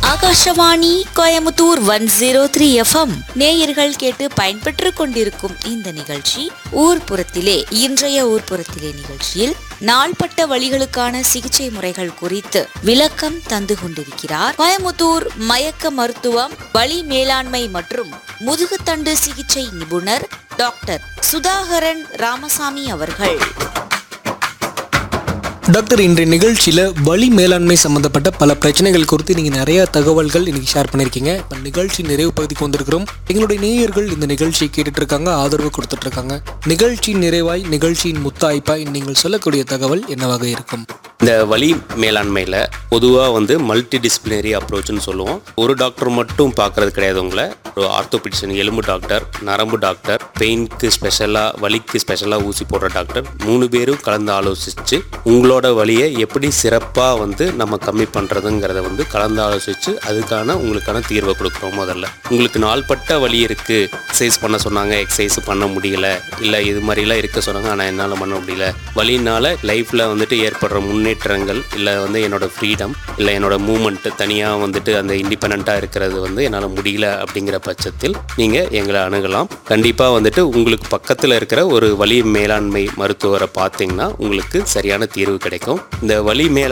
Akashvani Coimbatore one zero three FM நேயர்கள் கேட்டு பயன்பெற்று கொண்டிருக்கும் இந்த நிகழ்ச்சி ஊர்ப்புறத்திலே இன்றைய ஊர்ப்புறத்திலே நிகழ்ச்சியில் நாள்பட்ட வழிகளுக்கான சிகிச்சை முறைகள் குறித்து விளக்கம் தந்து கொண்டிருக்கிறார் கோயமுத்தூர் மயக்க மருத்துவம் வலி மேலாண்மை மற்றும் முதுகுத்தண்டு சிகிச்சை நிபுணர் டாக்டர் சுதாகரன் ராமசாமி அவர்கள் டாக்டர் இன்றைய நிகழ்ச்சியில் வலி மேலாண்மை சம்மந்தப்பட்ட பல பிரச்சனைகள் குறித்து நீங்கள் நிறைய தகவல்கள் இன்னைக்கு ஷேர் பண்ணியிருக்கீங்க இப்போ நிகழ்ச்சி நிறைவு பகுதிக்கு வந்திருக்கிறோம் எங்களுடைய நேயர்கள் இந்த நிகழ்ச்சியை கேட்டுட்டு இருக்காங்க ஆதரவு கொடுத்துட்டு இருக்காங்க நிகழ்ச்சி நிறைவாய் நிகழ்ச்சியின் முத்தாய்ப்பாய் நீங்கள் சொல்லக்கூடிய தகவல் என்னவாக இருக்கும் இந்த வலி மேலாண்மையில் பொதுவாக வந்து மல்டி டிசிப்ளினரி அப்ரோச்னு சொல்லுவோம் ஒரு டாக்டர் மட்டும் பார்க்கறது கிடையாது உங்களை ஒரு ஆர்த்தோபிடிஷன் எலும்பு டாக்டர் நரம்பு டாக்டர் பெயினுக்கு ஸ்பெஷலாக வலிக்கு ஸ்பெஷலாக ஊசி போடுற டாக்டர் மூணு பேரும் கலந்து ஆலோசித்து உங்களோட வலியை எப்படி சிறப்பாக வந்து நம்ம கம்மி பண்ணுறதுங்கிறத வந்து கலந்து ஆலோசித்து அதுக்கான உங்களுக்கான தீர்வை கொடுக்குறோம் முதல்ல உங்களுக்கு நாள்பட்ட வலி இருக்குது எக்ஸசைஸ் பண்ண சொன்னாங்க எக்ஸசைஸ் பண்ண முடியல இல்லை இது மாதிரிலாம் இருக்க சொன்னாங்க ஆனால் என்னால் பண்ண முடியல வலினால லைஃப்பில் வந்துட்டு ஏற்படுற முன்னேற்றங்கள் இல்லை வந்து என்னோட ஃப்ரீடம் இல்லை என்னோட மூமெண்ட்டு தனியாக வந்துட்டு அந்த இண்டிபெண்ட்டாக இருக்கிறது வந்து என்னால் முடியல அப்படிங்கிற பட்சத்தில் நீங்கள் எங்களை அணுகலாம் கண்டிப்பாக வந்துட்டு உங்களுக்கு பக்கத்தில் இருக்கிற ஒரு வலி மேலாண்மை மருத்துவரை பார்த்தீங்கன்னா உங்களுக்கு சரியான தீர்வு கிடைக்கும் இந்த வலி மேல